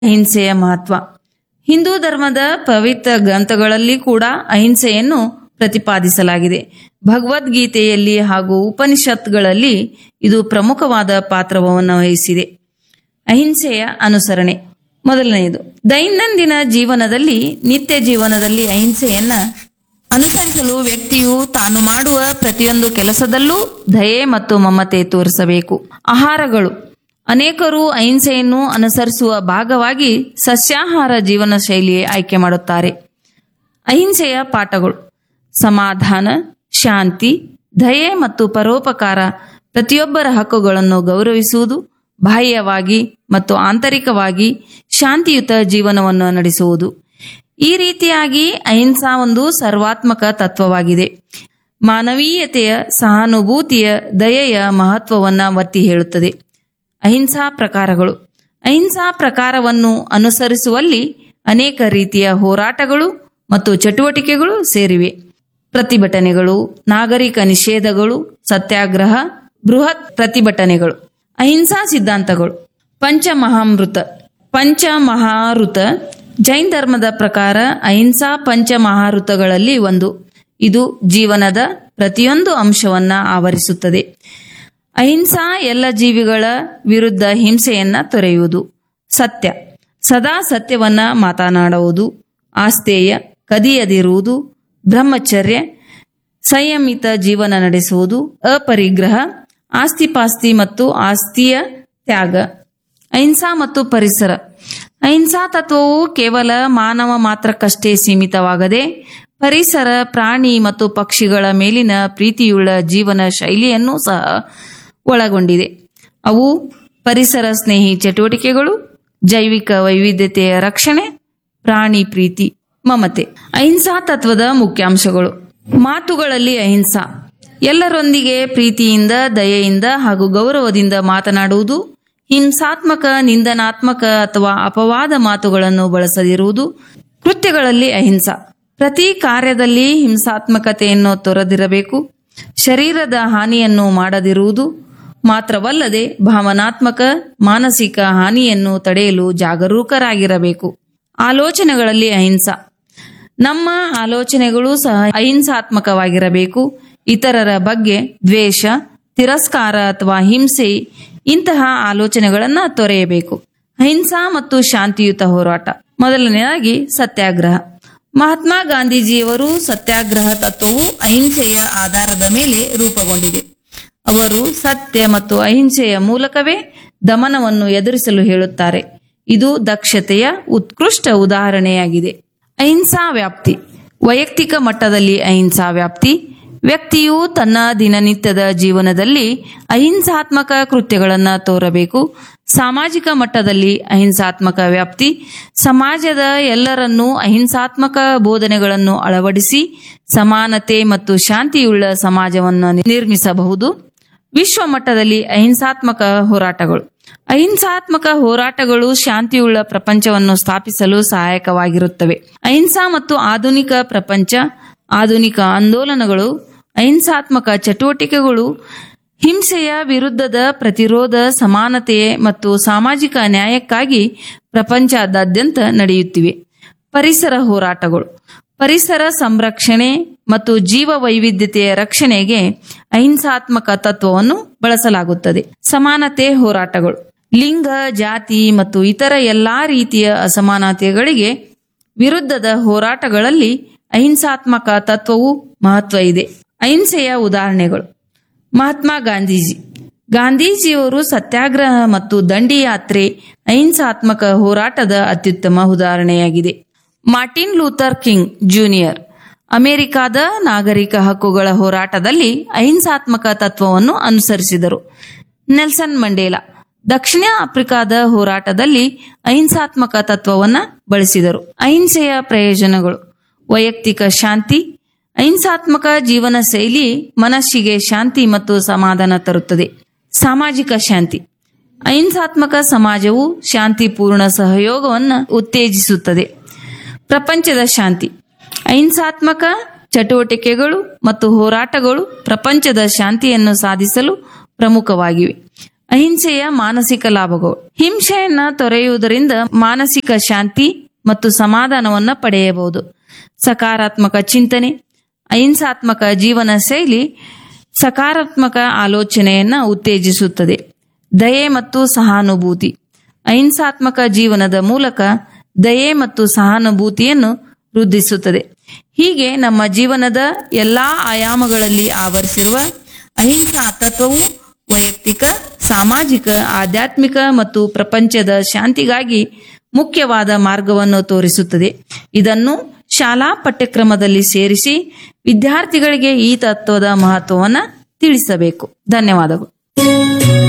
ಅಹಿಂಸೆಯ ಮಹತ್ವ ಹಿಂದೂ ಧರ್ಮದ ಪವಿತ್ರ ಗ್ರಂಥಗಳಲ್ಲಿ ಕೂಡ ಅಹಿಂಸೆಯನ್ನು ಪ್ರತಿಪಾದಿಸಲಾಗಿದೆ ಭಗವದ್ಗೀತೆಯಲ್ಲಿ ಹಾಗೂ ಉಪನಿಷತ್ಗಳಲ್ಲಿ ಇದು ಪ್ರಮುಖವಾದ ಪಾತ್ರವನ್ನು ವಹಿಸಿದೆ ಅಹಿಂಸೆಯ ಅನುಸರಣೆ ಮೊದಲನೆಯದು ದೈನಂದಿನ ಜೀವನದಲ್ಲಿ ನಿತ್ಯ ಜೀವನದಲ್ಲಿ ಅಹಿಂಸೆಯನ್ನ ಅನುಸರಿಸಲು ವ್ಯಕ್ತಿಯು ತಾನು ಮಾಡುವ ಪ್ರತಿಯೊಂದು ಕೆಲಸದಲ್ಲೂ ದಯೆ ಮತ್ತು ಮಮತೆ ತೋರಿಸಬೇಕು ಆಹಾರಗಳು ಅನೇಕರು ಅಹಿಂಸೆಯನ್ನು ಅನುಸರಿಸುವ ಭಾಗವಾಗಿ ಸಸ್ಯಾಹಾರ ಜೀವನ ಶೈಲಿ ಆಯ್ಕೆ ಮಾಡುತ್ತಾರೆ ಅಹಿಂಸೆಯ ಪಾಠಗಳು ಸಮಾಧಾನ ಶಾಂತಿ ದಯೆ ಮತ್ತು ಪರೋಪಕಾರ ಪ್ರತಿಯೊಬ್ಬರ ಹಕ್ಕುಗಳನ್ನು ಗೌರವಿಸುವುದು ಬಾಹ್ಯವಾಗಿ ಮತ್ತು ಆಂತರಿಕವಾಗಿ ಶಾಂತಿಯುತ ಜೀವನವನ್ನು ನಡೆಸುವುದು ಈ ರೀತಿಯಾಗಿ ಅಹಿಂಸಾ ಒಂದು ಸರ್ವಾತ್ಮಕ ತತ್ವವಾಗಿದೆ ಮಾನವೀಯತೆಯ ಸಹಾನುಭೂತಿಯ ದಯೆಯ ಮಹತ್ವವನ್ನ ಒತ್ತಿ ಹೇಳುತ್ತದೆ ಅಹಿಂಸಾ ಪ್ರಕಾರಗಳು ಅಹಿಂಸಾ ಪ್ರಕಾರವನ್ನು ಅನುಸರಿಸುವಲ್ಲಿ ಅನೇಕ ರೀತಿಯ ಹೋರಾಟಗಳು ಮತ್ತು ಚಟುವಟಿಕೆಗಳು ಸೇರಿವೆ ಪ್ರತಿಭಟನೆಗಳು ನಾಗರಿಕ ನಿಷೇಧಗಳು ಸತ್ಯಾಗ್ರಹ ಬೃಹತ್ ಪ್ರತಿಭಟನೆಗಳು ಅಹಿಂಸಾ ಸಿದ್ಧಾಂತಗಳು ಪಂಚಮಹಾಮೃತ ಪಂಚಮಹಾಋತ ಜೈನ್ ಧರ್ಮದ ಪ್ರಕಾರ ಅಹಿಂಸಾ ಪಂಚಮಹಾಋತಗಳಲ್ಲಿ ಒಂದು ಇದು ಜೀವನದ ಪ್ರತಿಯೊಂದು ಅಂಶವನ್ನ ಆವರಿಸುತ್ತದೆ ಅಹಿಂಸಾ ಎಲ್ಲ ಜೀವಿಗಳ ವಿರುದ್ಧ ಹಿಂಸೆಯನ್ನ ತೊರೆಯುವುದು ಸತ್ಯ ಸದಾ ಸತ್ಯವನ್ನ ಮಾತನಾಡುವುದು ಆಸ್ತೇಯ ಕದಿಯದಿರುವುದು ಬ್ರಹ್ಮಚರ್ಯ ಸಂಯಮಿತ ಜೀವನ ನಡೆಸುವುದು ಅಪರಿಗ್ರಹ ಆಸ್ತಿಪಾಸ್ತಿ ಮತ್ತು ಆಸ್ತಿಯ ತ್ಯಾಗ ಅಹಿಂಸಾ ಮತ್ತು ಪರಿಸರ ಅಹಿಂಸಾ ತತ್ವವು ಕೇವಲ ಮಾನವ ಮಾತ್ರಕ್ಕಷ್ಟೇ ಸೀಮಿತವಾಗದೆ ಪರಿಸರ ಪ್ರಾಣಿ ಮತ್ತು ಪಕ್ಷಿಗಳ ಮೇಲಿನ ಪ್ರೀತಿಯುಳ್ಳ ಜೀವನ ಶೈಲಿಯನ್ನು ಸಹ ಒಳಗೊಂಡಿದೆ ಅವು ಪರಿಸರ ಸ್ನೇಹಿ ಚಟುವಟಿಕೆಗಳು ಜೈವಿಕ ವೈವಿಧ್ಯತೆಯ ರಕ್ಷಣೆ ಪ್ರಾಣಿ ಪ್ರೀತಿ ಮಮತೆ ಅಹಿಂಸಾ ತತ್ವದ ಮುಖ್ಯಾಂಶಗಳು ಮಾತುಗಳಲ್ಲಿ ಅಹಿಂಸಾ ಎಲ್ಲರೊಂದಿಗೆ ಪ್ರೀತಿಯಿಂದ ದಯೆಯಿಂದ ಹಾಗೂ ಗೌರವದಿಂದ ಮಾತನಾಡುವುದು ಹಿಂಸಾತ್ಮಕ ನಿಂದನಾತ್ಮಕ ಅಥವಾ ಅಪವಾದ ಮಾತುಗಳನ್ನು ಬಳಸದಿರುವುದು ಕೃತ್ಯಗಳಲ್ಲಿ ಅಹಿಂಸಾ ಪ್ರತಿ ಕಾರ್ಯದಲ್ಲಿ ಹಿಂಸಾತ್ಮಕತೆಯನ್ನು ತೊರೆದಿರಬೇಕು ಶರೀರದ ಹಾನಿಯನ್ನು ಮಾಡದಿರುವುದು ಮಾತ್ರವಲ್ಲದೆ ಭಾವನಾತ್ಮಕ ಮಾನಸಿಕ ಹಾನಿಯನ್ನು ತಡೆಯಲು ಜಾಗರೂಕರಾಗಿರಬೇಕು ಆಲೋಚನೆಗಳಲ್ಲಿ ಅಹಿಂಸಾ ನಮ್ಮ ಆಲೋಚನೆಗಳು ಸಹ ಅಹಿಂಸಾತ್ಮಕವಾಗಿರಬೇಕು ಇತರರ ಬಗ್ಗೆ ದ್ವೇಷ ತಿರಸ್ಕಾರ ಅಥವಾ ಹಿಂಸೆ ಇಂತಹ ಆಲೋಚನೆಗಳನ್ನು ತೊರೆಯಬೇಕು ಅಹಿಂಸಾ ಮತ್ತು ಶಾಂತಿಯುತ ಹೋರಾಟ ಮೊದಲನೆಯದಾಗಿ ಸತ್ಯಾಗ್ರಹ ಮಹಾತ್ಮ ಗಾಂಧೀಜಿಯವರು ಸತ್ಯಾಗ್ರಹ ತತ್ವವು ಅಹಿಂಸೆಯ ಆಧಾರದ ಮೇಲೆ ರೂಪುಗೊಂಡಿದೆ ಅವರು ಸತ್ಯ ಮತ್ತು ಅಹಿಂಸೆಯ ಮೂಲಕವೇ ದಮನವನ್ನು ಎದುರಿಸಲು ಹೇಳುತ್ತಾರೆ ಇದು ದಕ್ಷತೆಯ ಉತ್ಕೃಷ್ಟ ಉದಾಹರಣೆಯಾಗಿದೆ ಅಹಿಂಸಾ ವ್ಯಾಪ್ತಿ ವೈಯಕ್ತಿಕ ಮಟ್ಟದಲ್ಲಿ ಅಹಿಂಸಾ ವ್ಯಾಪ್ತಿ ವ್ಯಕ್ತಿಯು ತನ್ನ ದಿನನಿತ್ಯದ ಜೀವನದಲ್ಲಿ ಅಹಿಂಸಾತ್ಮಕ ಕೃತ್ಯಗಳನ್ನು ತೋರಬೇಕು ಸಾಮಾಜಿಕ ಮಟ್ಟದಲ್ಲಿ ಅಹಿಂಸಾತ್ಮಕ ವ್ಯಾಪ್ತಿ ಸಮಾಜದ ಎಲ್ಲರನ್ನೂ ಅಹಿಂಸಾತ್ಮಕ ಬೋಧನೆಗಳನ್ನು ಅಳವಡಿಸಿ ಸಮಾನತೆ ಮತ್ತು ಶಾಂತಿಯುಳ್ಳ ಸಮಾಜವನ್ನು ನಿರ್ಮಿಸಬಹುದು ವಿಶ್ವ ಮಟ್ಟದಲ್ಲಿ ಅಹಿಂಸಾತ್ಮಕ ಹೋರಾಟಗಳು ಅಹಿಂಸಾತ್ಮಕ ಹೋರಾಟಗಳು ಶಾಂತಿಯುಳ್ಳ ಪ್ರಪಂಚವನ್ನು ಸ್ಥಾಪಿಸಲು ಸಹಾಯಕವಾಗಿರುತ್ತವೆ ಅಹಿಂಸಾ ಮತ್ತು ಆಧುನಿಕ ಪ್ರಪಂಚ ಆಧುನಿಕ ಆಂದೋಲನಗಳು ಅಹಿಂಸಾತ್ಮಕ ಚಟುವಟಿಕೆಗಳು ಹಿಂಸೆಯ ವಿರುದ್ಧದ ಪ್ರತಿರೋಧ ಸಮಾನತೆ ಮತ್ತು ಸಾಮಾಜಿಕ ನ್ಯಾಯಕ್ಕಾಗಿ ಪ್ರಪಂಚದಾದ್ಯಂತ ನಡೆಯುತ್ತಿವೆ ಪರಿಸರ ಹೋರಾಟಗಳು ಪರಿಸರ ಸಂರಕ್ಷಣೆ ಮತ್ತು ಜೀವ ವೈವಿಧ್ಯತೆಯ ರಕ್ಷಣೆಗೆ ಅಹಿಂಸಾತ್ಮಕ ತತ್ವವನ್ನು ಬಳಸಲಾಗುತ್ತದೆ ಸಮಾನತೆ ಹೋರಾಟಗಳು ಲಿಂಗ ಜಾತಿ ಮತ್ತು ಇತರ ಎಲ್ಲಾ ರೀತಿಯ ಅಸಮಾನತೆಗಳಿಗೆ ವಿರುದ್ಧದ ಹೋರಾಟಗಳಲ್ಲಿ ಅಹಿಂಸಾತ್ಮಕ ತತ್ವವು ಮಹತ್ವ ಇದೆ ಅಹಿಂಸೆಯ ಉದಾಹರಣೆಗಳು ಮಹಾತ್ಮ ಗಾಂಧೀಜಿ ಗಾಂಧೀಜಿಯವರು ಸತ್ಯಾಗ್ರಹ ಮತ್ತು ದಂಡಿ ಯಾತ್ರೆ ಅಹಿಂಸಾತ್ಮಕ ಹೋರಾಟದ ಅತ್ಯುತ್ತಮ ಉದಾಹರಣೆಯಾಗಿದೆ ಮಾರ್ಟಿನ್ ಲೂಥರ್ ಕಿಂಗ್ ಜೂನಿಯರ್ ಅಮೆರಿಕಾದ ನಾಗರಿಕ ಹಕ್ಕುಗಳ ಹೋರಾಟದಲ್ಲಿ ಅಹಿಂಸಾತ್ಮಕ ತತ್ವವನ್ನು ಅನುಸರಿಸಿದರು ನೆಲ್ಸನ್ ಮಂಡೇಲಾ ದಕ್ಷಿಣ ಆಫ್ರಿಕಾದ ಹೋರಾಟದಲ್ಲಿ ಅಹಿಂಸಾತ್ಮಕ ತತ್ವವನ್ನು ಬಳಸಿದರು ಅಹಿಂಸೆಯ ಪ್ರಯೋಜನಗಳು ವೈಯಕ್ತಿಕ ಶಾಂತಿ ಅಹಿಂಸಾತ್ಮಕ ಜೀವನ ಶೈಲಿ ಮನಸ್ಸಿಗೆ ಶಾಂತಿ ಮತ್ತು ಸಮಾಧಾನ ತರುತ್ತದೆ ಸಾಮಾಜಿಕ ಶಾಂತಿ ಅಹಿಂಸಾತ್ಮಕ ಸಮಾಜವು ಶಾಂತಿಪೂರ್ಣ ಸಹಯೋಗವನ್ನು ಉತ್ತೇಜಿಸುತ್ತದೆ ಪ್ರಪಂಚದ ಶಾಂತಿ ಅಹಿಂಸಾತ್ಮಕ ಚಟುವಟಿಕೆಗಳು ಮತ್ತು ಹೋರಾಟಗಳು ಪ್ರಪಂಚದ ಶಾಂತಿಯನ್ನು ಸಾಧಿಸಲು ಪ್ರಮುಖವಾಗಿವೆ ಅಹಿಂಸೆಯ ಮಾನಸಿಕ ಲಾಭಗಳು ಹಿಂಸೆಯನ್ನ ತೊರೆಯುವುದರಿಂದ ಮಾನಸಿಕ ಶಾಂತಿ ಮತ್ತು ಸಮಾಧಾನವನ್ನ ಪಡೆಯಬಹುದು ಸಕಾರಾತ್ಮಕ ಚಿಂತನೆ ಅಹಿಂಸಾತ್ಮಕ ಜೀವನ ಶೈಲಿ ಸಕಾರಾತ್ಮಕ ಆಲೋಚನೆಯನ್ನ ಉತ್ತೇಜಿಸುತ್ತದೆ ದಯೆ ಮತ್ತು ಸಹಾನುಭೂತಿ ಅಹಿಂಸಾತ್ಮಕ ಜೀವನದ ಮೂಲಕ ದಯೆ ಮತ್ತು ಸಹಾನುಭೂತಿಯನ್ನು ವೃದ್ಧಿಸುತ್ತದೆ ಹೀಗೆ ನಮ್ಮ ಜೀವನದ ಎಲ್ಲಾ ಆಯಾಮಗಳಲ್ಲಿ ಆವರಿಸಿರುವ ಅಹಿಂಸಾ ತತ್ವವು ವೈಯಕ್ತಿಕ ಸಾಮಾಜಿಕ ಆಧ್ಯಾತ್ಮಿಕ ಮತ್ತು ಪ್ರಪಂಚದ ಶಾಂತಿಗಾಗಿ ಮುಖ್ಯವಾದ ಮಾರ್ಗವನ್ನು ತೋರಿಸುತ್ತದೆ ಇದನ್ನು ಶಾಲಾ ಪಠ್ಯಕ್ರಮದಲ್ಲಿ ಸೇರಿಸಿ ವಿದ್ಯಾರ್ಥಿಗಳಿಗೆ ಈ ತತ್ವದ ಮಹತ್ವವನ್ನು ತಿಳಿಸಬೇಕು ಧನ್ಯವಾದಗಳು